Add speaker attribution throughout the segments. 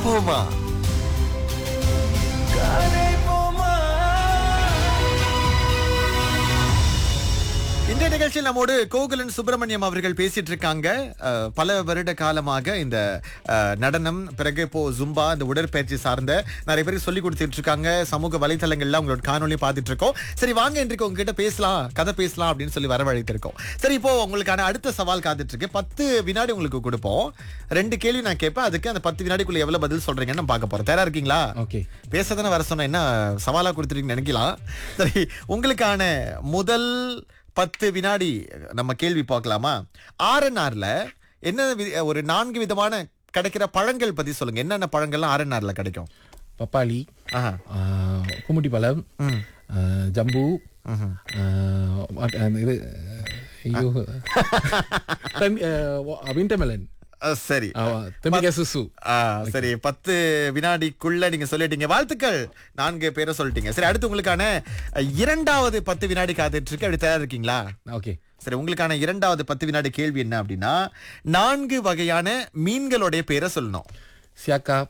Speaker 1: போமா கதை போமா இந்த நிகழ்ச்சியில் நம்மோடு கோகுலன் சுப்பிரமணியம் அவர்கள் பேசிட்டு இருக்காங்க அஹ், பல வருட காலமாக இந்த அஹ், நடனம் பிறகு இப்போ ஜும்பா இந்த உடற்பயிற்சி சார்ந்த நிறைய பேருக்கு சொல்லி கொடுத்துட்டு இருக்காங்க சமூக வலைத்தளங்கள்ல உங்களோட காணொலி பார்த்துட்டு இருக்கோம் சரி வாங்க இன்றைக்கு உங்ககிட்ட பேசலாம் கதை பேசலாம் அப்படின்னு சொல்லி வரவழைத்திருக்கோம் சரி இப்போ உங்களுக்கான அடுத்த சவால் காத்துட்டு இருக்கு பத்து வினாடி உங்களுக்கு கொடுப்போம் ரெண்டு கேள்வி நான் கேட்பேன் அதுக்கு அந்த பத்து வினாடிக்குள்ள எவ்வளவு பதில் சொல்றீங்கன்னு நம்ம பார்க்க போறோம் தயாரா இருக்கீங்களா
Speaker 2: ஓகே
Speaker 1: பேசதானே வர சொன்ன என்ன சவாலா கொடுத்துருக்கீங்கன்னு நினைக்கலாம் சரி உங்களுக்கான முதல் பத்து வினாடி நம்ம கேள்வி பார்க்கலாமா ஆர்என்ஆர்ல என்ன வி- ஒரு நான்கு விதமான கிடைக்கிற பழங்கள் பத்தி சொல்லுங்க என்னென்ன பழங்கள்லாம் ஆர்என்ஆர்ல கிடைக்கும்
Speaker 2: பப்பாளி
Speaker 1: ஆஹா.
Speaker 2: ஆ, கும்முட்டி பழம்
Speaker 1: ம்.
Speaker 2: ஆ, ஜம்பு ஆ, what- அந்த இது ஐயோ விண்டர்மெலன்
Speaker 1: அஹ், சரி
Speaker 2: தெமிகா சுசு
Speaker 1: ஆ, சரி பத்து வினாடிக்குள்ள நீங்க சொல்லிட்டீங்க வாழ்த்துக்கள் நான்கு பேரை சொல்லிட்டீங்க சரி அடுத்து உங்களுக்கான அஹ், இரண்டாவது பத்து வினாடி காத்துட்டு இருக்கு அப்படி தயாரா இருக்கீங்களா
Speaker 2: ஓகே
Speaker 1: சரி உங்களுக்கான இரண்டாவது பத்து வினாடி கேள்வி என்ன அப்படின்னா நான்கு வகையான மீன்களுடைய பேரை சொல்லணும்
Speaker 2: சியாக்கா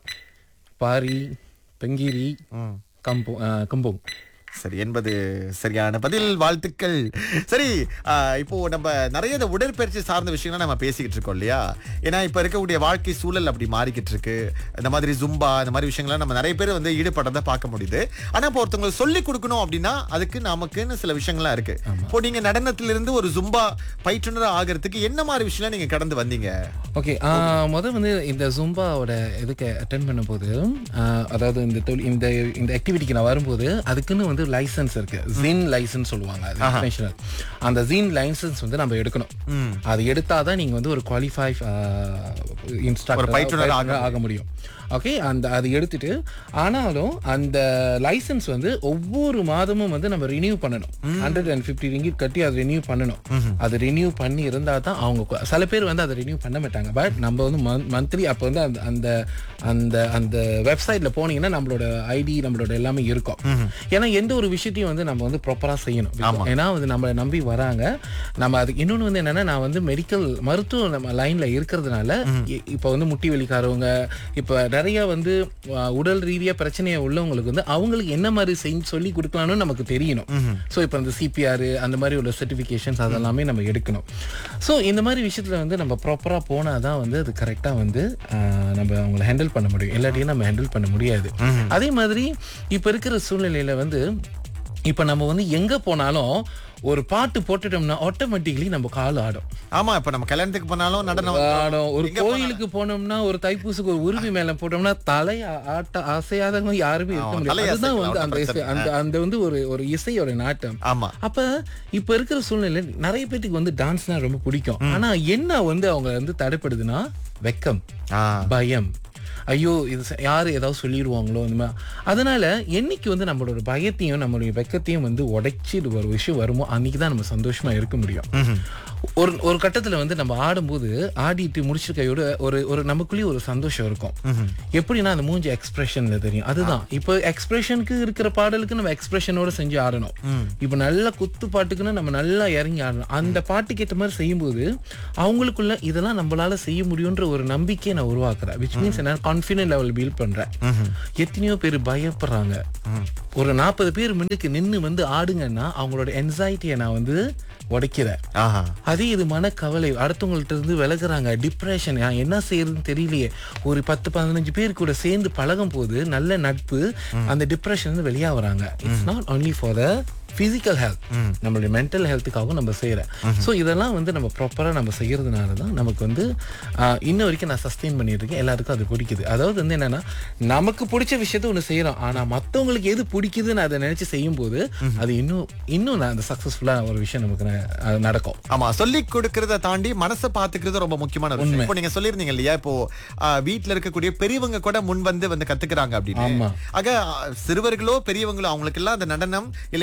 Speaker 2: பாரி பெங்கிரி கம்போ கம்போங்
Speaker 1: சரி என்பது சரியான பதில் வாழ்த்துக்கள் சரி ஆ, இப்போ நம்ம நிறைய இந்த உடற்பயிற்சி சார்ந்த விஷயங்கள் நம்ம பேசிக்கிட்டு இருக்கோம் இல்லையா ஏன்னா இப்ப இருக்கக்கூடிய வாழ்க்கை சூழல் அப்படி மாறிக்கிட்டு இருக்கு இந்த மாதிரி ஜும்பா இந்த மாதிரி விஷயங்கள்லாம் நம்ம நிறைய பேர் வந்து ஈடுபட்டதை பார்க்க முடியுது ஆனா இப்போ ஒருத்தவங்களுக்கு சொல்லி கொடுக்கணும் அப்படின்னா அதுக்கு நமக்குன்னு சில விஷயங்கள்லாம் இருக்கு இப்போ நீங்க நடனத்திலிருந்து ஒரு ஜும்பா பயிற்றுனர் ஆகிறதுக்கு என்ன மாதிரி விஷயம்லாம் நீங்க கடந்து வந்தீங்க
Speaker 2: ஓகே முதல் வந்து இந்த ஜும்பாவோட இதுக்கு அட்டன் பண்ணும்போது ஆ, அதாவது இந்த தொழில் இந்த இந்த ஆக்டிவிட்டிக்கு நான் வரும்போது அதுக்குன்னு வந்து லைசன்ஸ் இருக்கு ஜின் லைசன்ஸ் சொல்லுவாங்க அது international. அந்த ஜின் லைசன்ஸ் வந்து நம்ம எடுக்கணும் அது எடுத்தாதான் நீங்க வந்து ஒரு குவாலிஃபை இன்ஸ்ட்ரக்டர்
Speaker 1: பயிற்றுனர்
Speaker 2: ஆக முடியும் ஓகே அந்த அது எடுத்துட்டு ஆனாலும் அந்த லைசன்ஸ் வந்து ஒவ்வொரு மாதமும் வந்து நம்ம ரினியூ பண்ணணும் ஹண்ட்ரட் அண்ட் ஃபிஃப்டி ரிங்கிட் கட்டி அதை ரினியூ பண்ணணும் அது ரினியூ பண்ணி இருந்தா தான் அவங்க கு- சில பேர் வந்து அதை ரினியூ பண்ண மாட்டாங்க பட் நம்ம வந்து மந்த்லி அப்போ வந்து அந்த அந்த அந்த அந்த வெப்சைட்ல போனீங்கன்னா நம்மளோட ஐடி நம்மளோட எல்லாமே இருக்கும் ஏன்னா எந்த ஒரு விஷயத்தையும் வந்து நம்ம வந்து ப்ராப்பரா செய்யணும் ஏன்னா வந்து நம்மளை நம்பி வராங்க நம்ம அதுக்கு இன்னொன்று வந்து என்னன்னா நான் வந்து மெடிக்கல் மருத்துவ நம்ம லைன்ல இருக்கிறதுனால இ- இப்போ வந்து முட்டி வலிக்காரவங்க இப்போ நிறைய வந்து அஹ், உடல் ரீதியா பிரச்சனையை உள்ளவங்களுக்கு வந்து அவங்களுக்கு என்ன மாதிரி செஞ்சு சொல்லி கொடுக்கலாம்னு நமக்கு தெரியணும் ஸோ இப்போ இந்த சிபிஆர் அந்த மாதிரி உள்ள சர்டிஃபிகேஷன்ஸ் அதெல்லாமே நம்ம எடுக்கணும் ஸோ இந்த மாதிரி விஷயத்துல வந்து நம்ம ப்ராப்பரா போனால் தான் வந்து அது கரெக்டாக வந்து அஹ், நம்ம அவங்கள ஹேண்டில் பண்ண முடியும் எல்லாத்தையும் நம்ம ஹேண்டில் பண்ண முடியாது அதே மாதிரி இப்போ இருக்கிற சூழ்நிலையில வந்து இப்போ நம்ம வந்து எங்க போனாலும் ஒரு பாட்டு போட்டுட்டோம்னா ஆட்டோமேட்டிக்கலி நம்ம கால் ஆடும்
Speaker 1: ஆமா இப்ப நம்ம கல்யாணத்துக்கு போனாலும் நடனம்
Speaker 2: ஆடும் ஒரு கோயிலுக்கு போனோம்னா ஒரு தைப்பூசுக்கு ஒரு உருவி மேல போட்டோம்னா தலை ஆட்ட அசையாதவங்க யாருமே இருக்க
Speaker 1: ஆமா,
Speaker 2: முடியாது
Speaker 1: தலை
Speaker 2: அதுதான்
Speaker 1: அசைக்கலாம்,
Speaker 2: வந்து அந்த
Speaker 1: ஒண்ணும்
Speaker 2: இசை
Speaker 1: பிரச்சனை
Speaker 2: அந்த அந்த வந்து ஒரு ஒரு இசையோட நாட்டம்
Speaker 1: ஆமா
Speaker 2: அப்ப இப்ப இருக்கிற சூழ்நிலை நிறைய பேத்துக்கு வந்து டான்ஸ்னா ரொம்ப பிடிக்கும் ஆனா என்ன வந்து அவங்க வந்து தடைப்படுதுன்னா வெக்கம்
Speaker 1: ஆ
Speaker 2: பயம் ஐயோ இது ச- யாரு ஏதாவது சொல்லிடுவாங்களோ இந்த மாதிரி அதனால என்னைக்கு வந்து நம்மளோட பயத்தையும் நம்மளுடைய வெக்கத்தையும் வந்து உடைச்சிட்டு ஒரு விஷயம் வருமோ அன்னைக்கு தான் நம்ம சந்தோஷமா இருக்க முடியும் ஒரு ஒரு கட்டத்துல வந்து நம்ம ஆடும்போது ஆடிட்டு முடிச்சிருக்க கையோட ஒரு ஒரு நமக்குள்ளேயே ஒரு சந்தோஷம் இருக்கும் எப்படின்னா அந்த மூஞ்சி எக்ஸ்பிரஷன்ல தெரியும் அதுதான் இப்போ எக்ஸ்பிரஷனுக்கு இருக்கிற பாடலுக்கு நம்ம எக்ஸ்பிரஷனோட செஞ்சு ஆடணும் இப்போ நல்ல குத்து பாட்டுக்குன்னு நம்ம நல்லா இறங்கி ஆடணும் அந்த பாட்டுக்கு ஏற்ற மாதிரி செய்யும்போது அவங்களுக்குள்ள இதெல்லாம் நம்மளால செய்ய முடியுன்ற ஒரு நம்பிக்கையை நான் உருவாக்குறேன் விச் மீன்ஸ் என்ன கான்ஃபிடென்ட் லெவல் பில்ட் பண்றேன் எத்தனையோ பேர் பயப்படுறாங்க ஒரு நாற்பது பேர் முன்னுக்கு நின்னு வந்து ஆடுங்கன்னா அவங்களோட என்சைட்டியை நான் வந்து உடைக்கிறேன்
Speaker 1: ஆஹா
Speaker 2: அதே இது மனக்கவலை அடுத்தவங்கள்ட்ட இருந்து விலகுறாங்க டிப்ரெஷன் என்ன செய்யறதுன்னு தெரியலையே ஒரு பத்து பதினஞ்சு பேர் கூட சேர்ந்து பழகும் போது நல்ல நட்பு அந்த டிப்ரெஷன் இருந்து வெளியா வராங்க it's not only for the physical health நம்மளுடைய மென்டல் ஹெல்த்துக்காகவும் நம்ம செய்யறேன் ஸோ இதெல்லாம் வந்து நம்ம ப்ராப்பரா நம்ம செய்யறதுனால தான் நமக்கு வந்து ஆஹ், இன்ன வரைக்கும் நான் சஸ்டெயின் பண்ணிட்டு இருக்கேன் எல்லாருக்கும் அது பிடிக்குது அதாவது வந்து என்னன்னா நமக்கு பிடிச்ச விஷயத்த ஒன்று செய்யறோம் ஆனா மத்தவங்களுக்கு எது பிடிக்குதுன்னு அதை நினைச்சு செய்யும் போது அது இன்னும் இன்னும் நான் அந்த சக்சஸ்ஃபுல்லா ஒரு விஷயம் நமக்கு ந- அது நடக்கும்
Speaker 1: ஆமா சொல்லி கொடுக்கறத தாண்டி மனசை பாத்துக்கிறது ரொம்ப முக்கியமான ஒரு விஷயம் இப்போ நீங்க சொல்லியிருந்தீங்க இல்லையா இப்போ ஆ, வீட்ல இருக்கக்கூடிய பெரியவங்க கூட முன் வந்து வந்து கத்துக்கிறாங்க அப்படின்னு
Speaker 2: ஆமா.
Speaker 1: ஆக ஆ, சிறுவர்களோ பெரியவங்களோ அவங்களுக்கு எல்லாம் அந்த நடனம் இல்ல ஏதாவது ஒரு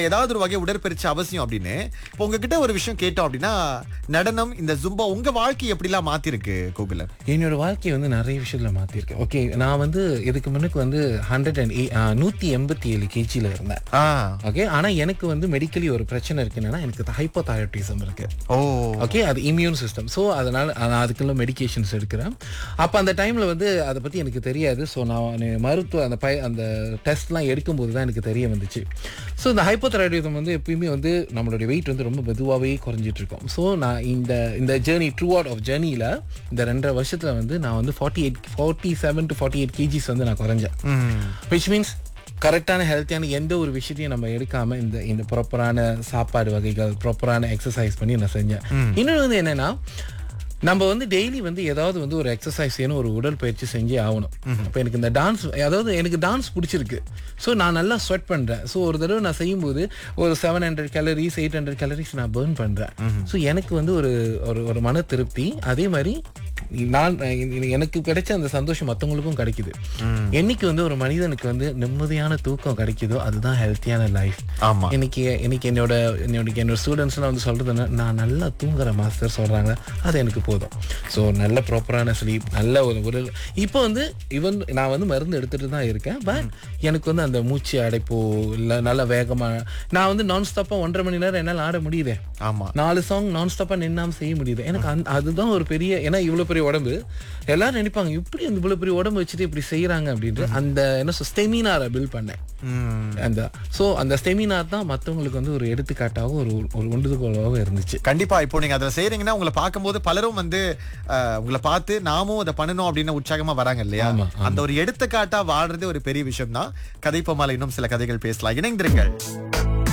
Speaker 1: வகை உடற்பயிற்சி அவசியம் அப்படின்னு இப்போ உங்ககிட்ட ஒரு விஷயம் கேட்டோம் அப்படின்னா நடனம் இந்த ஜும்பா உங்க வாழ்க்கை எப்படிலாம் மாத்திருக்கு கோகுலன்
Speaker 2: என்னோட வாழ்க்கையை வந்து நிறைய விஷயத்துல மாத்திருக்கேன் ஓகே நான் வந்து இதுக்கு முன்னுக்கு வந்து ஹண்ட்ரட் அண்ட் நூத்தி எண்பத்தி ஏழு கேஜில இருந்தேன்
Speaker 1: ஆ
Speaker 2: ஓகே ஆனா எனக்கு வந்து மெடிக்கலி ஒரு பிரச்சனை இருக்கு என்னன்னா எனக்கு ஹைப்போதைராய்டிசம் இருக்கு
Speaker 1: ஓ
Speaker 2: ஓகே அது இம்யூன் சிஸ்டம் ஸோ அதனால நான் அதுக்குள்ள மெடிகேஷன்ஸ் எடுக்கிறேன் அப்போ அந்த டைமில் வந்து அதை பற்றி எனக்கு தெரியாது ஸோ நான் மருத்துவ அந்த பய அந்த டெஸ்ட்லாம் எடுக்கும்போது தான் எனக்கு தெரிய வந்துச்சு ஸோ இந்த ஹைப்போதைராய்டிசம் வந்து எப்பயுமே வந்து நம்மளுடைய வெயிட் வந்து ரொம்ப மெதுவாகவே குறைஞ்சிட்டு இருக்கும் ஸோ நான் இந்த இந்த ஜேர்னி ட்ரூ அவுட் ஆஃப் ஜேர்னியில் இந்த ரெண்டரை வருஷத்தில் வந்து நான் வந்து forty eight forty seven to forty eight kgs வந்து நான் குறைஞ்சேன்
Speaker 1: ம்
Speaker 2: விச் மீன்ஸ் கரெக்டான ஹெல்த்தியான எந்த ஒரு விஷயத்தையும் நம்ம எடுக்காம இந்த இந்த ப்ராப்பரான சாப்பாடு வகைகள் ப்ராப்பரான எக்ஸசைஸ் பண்ணி நான் செஞ்சேன் இன்னொன்று வந்து என்னன்னா நம்ம வந்து டெய்லி வந்து ஏதாவது வந்து ஒரு எக்ஸசைஸ் செய்யணும் ஒரு உடற்பயிற்சி செஞ்சே ஆகணும் இப்போ எனக்கு இந்த டான்ஸ் அதாவது எனக்கு டான்ஸ் பிடிச்சிருக்கு ஸோ நான் நல்லா ஸ்வெட் பண்ணுறேன் ஸோ ஒரு தடவை நான் செய்யும்போது ஒரு seven hundred calories eight hundred calories நான் பேர்ன் பண்ணுறேன் ஸோ எனக்கு வந்து ஒரு ஒரு ஒரு மன திருப்தி அதே மாதிரி நான் எனக்கு கிடைச்ச அந்த சந்தோஷம் மற்றவங்களுக்கும் கிடைக்குது என்னைக்கு வந்து ஒரு மனிதனுக்கு வந்து நிம்மதியான தூக்கம் கிடைக்குதோ அதுதான் ஹெல்த்தியான லைஃப்
Speaker 1: ஆமா
Speaker 2: இன்னைக்கு இன்னைக்கு என்னோட என்னோட என்னோட ஸ்டூடெண்ட்ஸ்லாம் வந்து சொல்றது என்ன, நான் நல்லா தூங்குற மாஸ்டர் சொல்றாங்க அது எனக்கு போதும் ஸோ நல்ல ப்ராப்பரான ஸ்லீப் நல்ல ஒரு உடல் இப்போ வந்து ஈவன் நான் வந்து மருந்து எடுத்துட்டு தான் இருக்கேன் பட் எனக்கு வந்து அந்த மூச்சு அடைப்போ இல்லை நல்ல வேகமா நான் வந்து நான் ஸ்டாப்பாக ஒன்றரை மணி நேரம் என்னால் ஆட முடியுதே
Speaker 1: ஆமா
Speaker 2: நாலு சாங் நான் ஸ்டாப்பா நின்னாம செய்ய முடியுது எனக்கு அந்த அதுதான் ஒரு பெரிய ஏன்னா இவ்வளவு பெரிய உடம்பு எல்லாரும் நினைப்பாங்க இப்படி அந்த இவ்வளவு பெரிய உடம்பு வச்சுட்டு இப்படி செய்யறாங்க அப்படின்ட்டு அந்த என்ன ஸ்டெமினாரை பில்ட் பண்ணேன்
Speaker 1: ம்
Speaker 2: அந்த சோ அந்த ஸ்டெமினார் தான் மத்தவங்களுக்கு வந்து ஒரு எடுத்துக்காட்டாகவும் ஒரு ஒரு உண்டுகோலாகவும் இருந்துச்சு
Speaker 1: கண்டிப்பா இப்போ நீங்க அதை செய்றீங்கன்னா உங்களை பார்க்கும்போது பலரும் வந்து அஹ், உங்களை பார்த்து நாமும் அதை பண்ணணும் அப்படின்னு உற்சாகமா வராங்க இல்லையா
Speaker 2: ஆமா,
Speaker 1: அந்த ஒரு எடுத்துக்காட்டா வாழ்றது ஒரு பெரிய விஷயம் தான் கதைப்பமால இன்னும் சில கதைகள் பேசலாம் இணைந்திருங்கள்